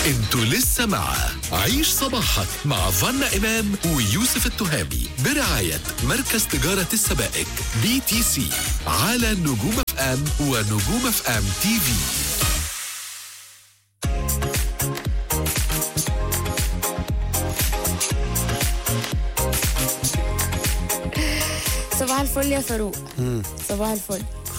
انتوا لسه مع عيش صباحك مع فنا إمام ويوسف التهامي برعاية مركز تجارة السبائك بي تي سي على نجوم اف ام ونجوم اف ام تي في صباح الفل يا فاروق صباح الفل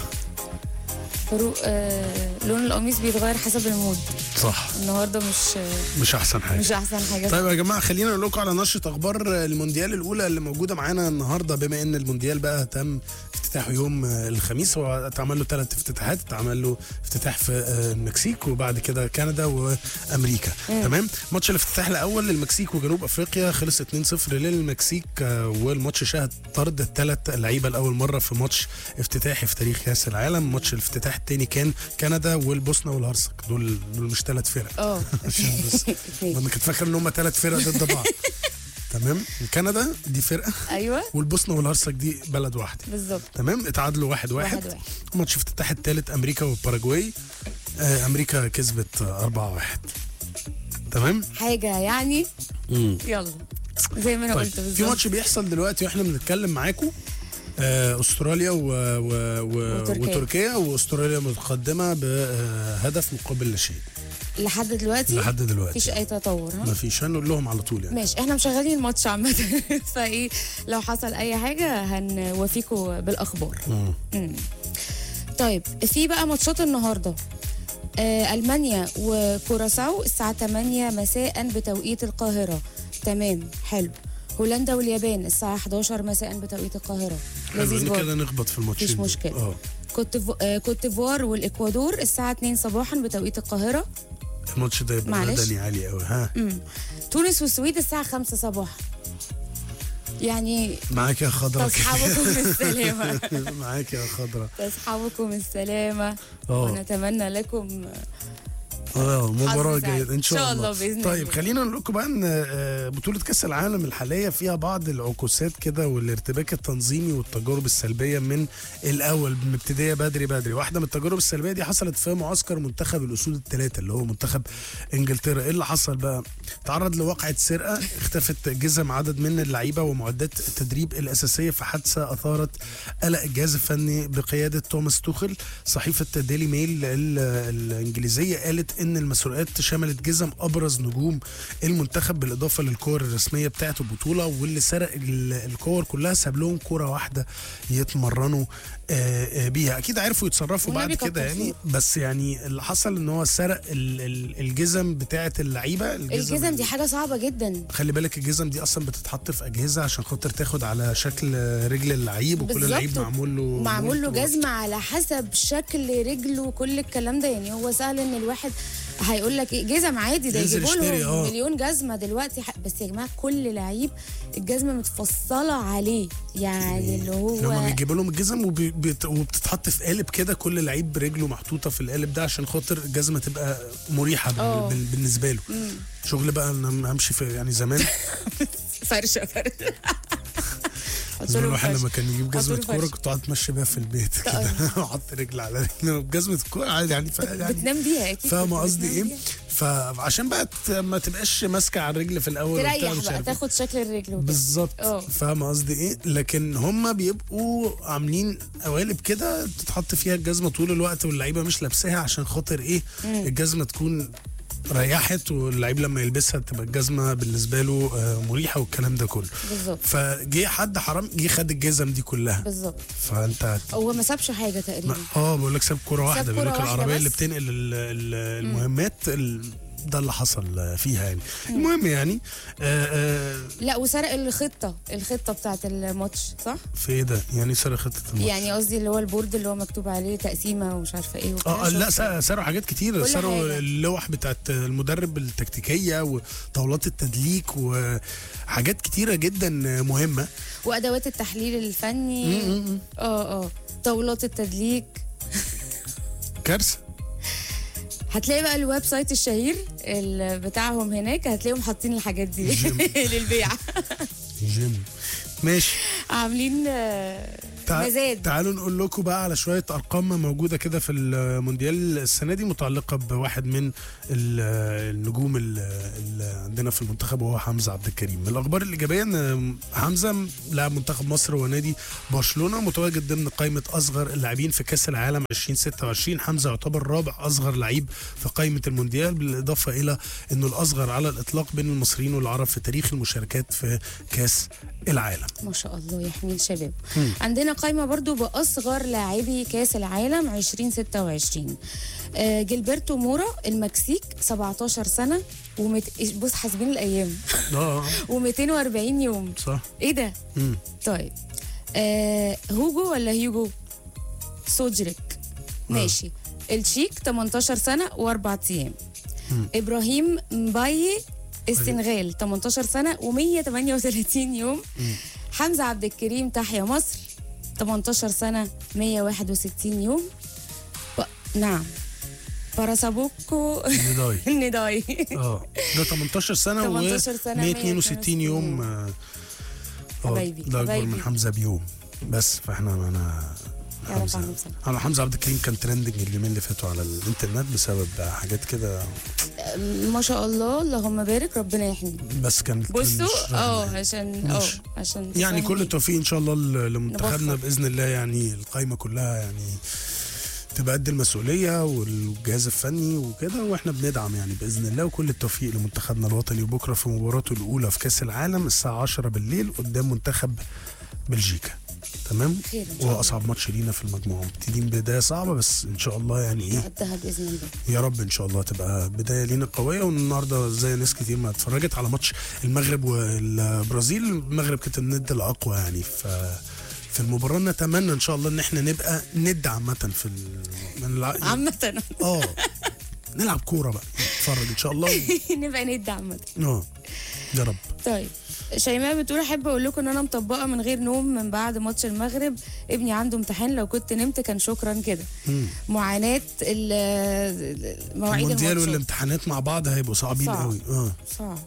فاروق آه لون القميص بيتغير حسب المود صح النهارده مش مش احسن حاجه مش احسن حاجه طيب يا جماعه خلينا نقول لكم على نشره اخبار المونديال الاولى اللي موجوده معانا النهارده بما ان المونديال بقى تم افتتاحه يوم الخميس هو اتعمل له ثلاث افتتاحات اتعمل له افتتاح في المكسيك وبعد كده كندا وامريكا تمام ماتش الافتتاح الاول للمكسيك وجنوب افريقيا خلص 2-0 للمكسيك آه، والماتش شهد طرد الثلاث لعيبه لاول مره في ماتش افتتاحي في تاريخ كاس العالم ماتش الافتتاح الثاني كان كندا والبوسنه والهرسك دول دول مش ثلاث فرق اه عشان بس انا كنت فاكر ان هم ثلاث فرق ضد بعض تمام كندا دي فرقه ايوه والبوسنه والهرسك دي بلد واحده بالظبط تمام اتعادلوا واحد واحد, واحد واحد. ماتش افتتاح الثالث امريكا والباراجواي آه امريكا كسبت 4 1 تمام حاجه يعني يلا زي ما انا طيب قلت في بالظبط ماتش بيحصل دلوقتي واحنا بنتكلم معاكم آه، استراليا و... و... و... وتركيا. وتركيا واستراليا متقدمه بهدف مقابل لا شيء لحد دلوقتي لحد دلوقتي مفيش اي تطور ها ما فيش هنقول لهم على طول يعني ماشي احنا مشغلين الماتش عامة فايه لو حصل اي حاجة هنوافيكم بالاخبار مم. مم. طيب في بقى ماتشات النهارده آه المانيا وكوراساو الساعة 8 مساء بتوقيت القاهرة تمام حلو هولندا واليابان الساعة 11 مساء بتوقيت القاهرة حلو لذيذ ان برضه. كده نخبط في الماتشين مفيش دول. مشكلة. اه كوت ديفو- آه، كوت ديفوار والاكوادور الساعة 2 صباحا بتوقيت القاهرة الماتش ده يبقى معلش. بدني عالي قوي ها مم. تونس والسويد الساعة 5 صباحا يعني معاك يا خضرا تصحبكم بالسلامة معاك يا خضرا تصحبكم السلامة اه ونتمنى لكم اه مباراة حظ سعيد. جيدة ان شاء إن شاء الله, الله بإذن طيب الله. خلينا نقول لكم بقى ان آه، بطولة كأس العالم الحالية فيها بعض العكوسات كده والارتباك التنظيمي والتجارب السلبية من الأول مبتدية بدري بدري واحدة من التجارب السلبية دي حصلت في معسكر منتخب الأسود الثلاثة اللي هو منتخب إنجلترا إيه اللي حصل بقى؟ تعرض لواقعة سرقة اختفت جزم عدد من اللعيبة ومعدات التدريب الأساسية في حادثة أثارت قلق الجهاز الفني بقيادة توماس توخل صحيفة ديلي ميل ال- الإنجليزية قالت إن المسروقات شملت جزم أبرز نجوم المنتخب بالإضافة للكور الرسمية بتاعة البطولة واللي سرق ال- الكور كلها ساب لهم كورة واحدة يتمرنوا آه، آه، بيها أكيد عرفوا يتصرفوا بعد والنبي كده كتر يعني خير. بس يعني اللي حصل إن هو سرق ال- ال- الجزم بتاعة اللعيبة الجزم دي حاجة صعبة جدا خلي بالك الجزم دي اصلا بتتحط في اجهزه عشان خاطر تاخد على شكل رجل اللعيب وكل بالظبط. لعيب معمول له معمول له مولت و- جزمة على حسب شكل رجله وكل الكلام ده يعني هو سهل ان الواحد هيقول لك ايه جزم عادي ده ينزل يجيبوا يشتري، لهم آه. مليون جزمة دلوقتي ح- بس يا جماعة كل لعيب الجزمة متفصلة عليه يعني اللي هما هو بيجيبوا لهم الجزم وبي- بت- وبتتحط في قالب كده كل لعيب برجله محطوطه في القالب ده عشان خاطر الجزمه تبقى مريحه بال- آه. بال- بالنسبه له شغل بقى انا همشي في يعني زمان فرشة فرشة حط زمان له الواحد فرشة. لما كان يجيب حط جزمه له كوره فرشة. كنت قاعد اتمشى بيها في البيت كده احط رجل على رجل بجزمه الكوره عادي يعني ف- يعني بتنام بيها اكيد فاهمه كنت قصدي بتنام ايه؟ بيها. فعشان بقى ت- ما تبقاش ماسكه على الرجل في الاول وبتاع تريح مش بقى عارف إيه. تاخد شكل الرجل وكده. بالظبط اه. فاهمه قصدي ايه لكن هم بيبقوا عاملين قوالب كده تتحط فيها الجزمه طول الوقت واللعيبه مش لابساها عشان خاطر ايه الجزمه تكون ريحت واللعيب لما يلبسها تبقى الجزمه بالنسبه له آه، مريحه والكلام ده كله بالظبط فجه حد حرام جه خد الجزم دي كلها بالظبط فانت هت- هو ما سابش حاجة تقريبا ما- اه بقول لك ساب كوره واحده بيقول كرة لك واحدة العربيه اللي بس. بتنقل ال- ال- المهمات ال- ده اللي حصل فيها يعني المهم يعني آه آه لا وسرق الخطة الخطة بتاعت الماتش صح؟ في ايه ده يعني سرق خطه الماتش يعني قصدي اللي هو البورد اللي هو مكتوب عليه تقسيمة ومش عارفة ايه وبتاع. اه لا شفت؟ س- سرقوا حاجات كتير كل سرقوا حاجة. اللوح بتاعت المدرب التكتيكيه وطاولات التدليك وحاجات كتيره جدا مهمه وادوات التحليل الفني اه اه طاولات التدليك كارثه هتلاقي بقى الويب سايت الشهير ال- بتاعهم هناك هتلاقيهم حاطين الحاجات دي جيم. للبيع جيم ماشي عاملين آه، تع- مزاد تعالوا نقول لكم بقى على شويه ارقام موجوده كده في المونديال السنه دي متعلقه بواحد من ال- النجوم ال- اللي عندنا في المنتخب وهو حمزه عبد الكريم من الاخبار الايجابيه ان حمزه لاعب منتخب مصر ونادي برشلونه متواجد ضمن قائمه اصغر اللاعبين في كاس العالم 2026 حمزه يعتبر رابع اصغر لعيب في قائمه المونديال بالاضافه الى انه الاصغر على الاطلاق بين المصريين والعرب في تاريخ المشاركات في كاس العالم ما شاء الله يحمي الشباب عندنا قائمة برضو بأصغر لاعبي كاس العالم 2026 آه، جilberto مورا المكسيك 17 سنة ومت... بص حاسبين الأيام اه و240 يوم صح ايه ده مم. طيب آه هوجو ولا هيوجو سوجريك ماشي التشيك 18 سنة وأربع أيام إبراهيم مباي السنغال 18 سنة و138 يوم حمزة عبد الكريم تحيا مصر 18 سنة 161 يوم ب... نعم باراسابوكو نداي النداي اه ده 18 سنه 18 و سنة، 162 يوم آه، آه، حبايبي، ده اكبر حبايبي. من حمزه بيوم بس فاحنا انا يعرف حمزة عنه بصراحة. انا حمزه عبد الكريم كان ترندنج اليومين اللي فاتوا على الانترنت بسبب حاجات كده ما شاء الله اللهم بارك ربنا يحميه بس كان بصوا مش- اه عشان اه مش- عشان يعني كل تفهمي. التوفيق ان شاء الله ل- لمنتخبنا نبطل. باذن الله يعني القايمه كلها يعني تبقى قد المسؤوليه والجهاز الفني وكده واحنا بندعم يعني باذن الله وكل التوفيق لمنتخبنا الوطني وبكره في مباراته الاولى في كاس العالم الساعه 10 بالليل قدام منتخب بلجيكا تمام خير إن شاء وهو الله. اصعب ماتش لينا في المجموعه مبتدين بدايه صعبه بس ان شاء الله يعني ايه قدها باذن الله يا رب ان شاء الله تبقى بدايه لينا قويه والنهارده زي ناس كتير ما اتفرجت على ماتش المغرب والبرازيل المغرب كانت الند الاقوى يعني ف في المباراه نتمنى ان شاء الله ان احنا نبقى ند عامه في ال... من الع... عامة اه نلعب كوره بقى نتفرج ان شاء الله نبقى ند عامة اه يا رب طيب شيماء بتقول احب اقول لكم ان انا مطبقه من غير نوم من بعد ماتش المغرب ابني عنده امتحان لو كنت نمت كان شكرا كده معاناه ال- مواعيد المونديال الماتشات والامتحانات مع بعض هيبقوا صعبين صعب. قوي اه صعب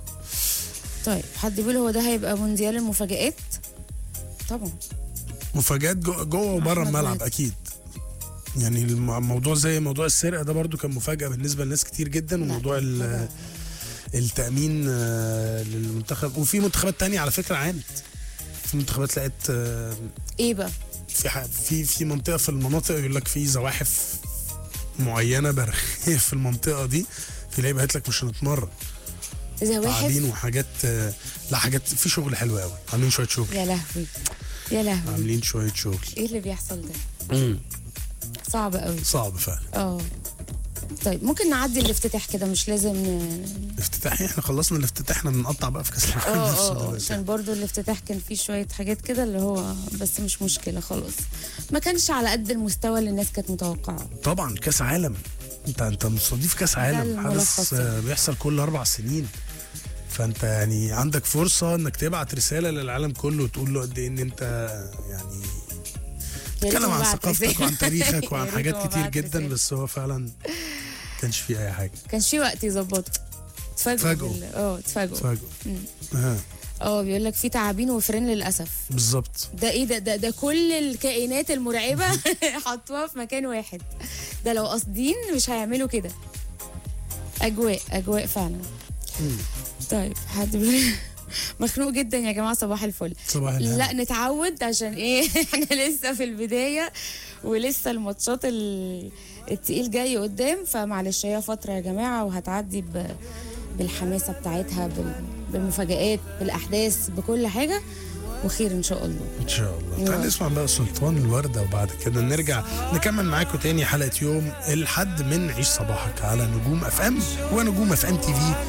طيب حد بيقول هو ده هيبقى مونديال المفاجآت طبعا مفاجآت جو- جوه وبره أحمد الملعب مهدي. اكيد يعني الم- الموضوع زي موضوع السرقه ده برضو كان مفاجاه بالنسبه لناس كتير جدا وموضوع ال- التامين آه، للمنتخب وفي منتخبات تانية على فكره عانت في منتخبات لقيت آه، ايه بقى في ح- في في منطقه في المناطق يقول لك في زواحف معينه برخيه في المنطقه دي في لعيبه قالت لك مش هنتمرن تعابين زواحف وحاجات آه، لا حاجات في شغل حلو قوي عاملين شويه شغل يا لهوي يا لهوي عاملين شويه شغل ايه اللي بيحصل ده صعب قوي صعب فعلا اه طيب ممكن نعدي الافتتاح كده مش لازم ن... افتتاحي احنا خلصنا الافتتاح احنا بنقطع بقى في كاس العالم اه نفسه اه اه دلوقتي. عشان برضو الافتتاح كان فيه شوية حاجات كده اللي هو بس مش مشكلة خلاص ما كانش على قد المستوى اللي الناس كانت متوقعة طبعا كاس عالم انت انت مستضيف كاس عالم الملخص حدث يعني. آه، بيحصل كل اربع سنين فانت يعني عندك فرصه انك تبعت رساله للعالم كله وتقول له قد ايه ان انت يعني يا ريته تتكلم عن بعت ثقافتك رسالة. وعن تاريخك وعن يا حاجات ريته كتير بعت جدا رسالة. بس هو فعلا كانش فيه اي حاجه كانش في وقت يظبطوا اتفاجئوا اتفاجئوا. بال- اه اتفاجئوا فاجئ اه اه بيقول لك في تعابين وفرين للاسف بالظبط ده ايه ده ده, ده كل الكائنات المرعبه حطوها في مكان واحد ده لو قاصدين مش هيعملوا كده اجواء اجواء فعلا طيب حد بيقول مخنوق جدا يا جماعه صباح الفل صباح الهنا. لا نتعود عشان ايه احنا لسه في البدايه ولسه الماتشات ال- التقيل جاي قدام فمعلش هي فتره يا جماعه وهتعدي ب... بالحماسه بتاعتها بال... بالمفاجآت بالاحداث بكل حاجه وخير ان شاء الله ان شاء الله تعال يلا. نسمع بقى سلطان الوردة وبعد كده نرجع نكمل معاكم تاني حلقة يوم الحد من عيش صباحك على نجوم اف ام ونجوم اف ام تي في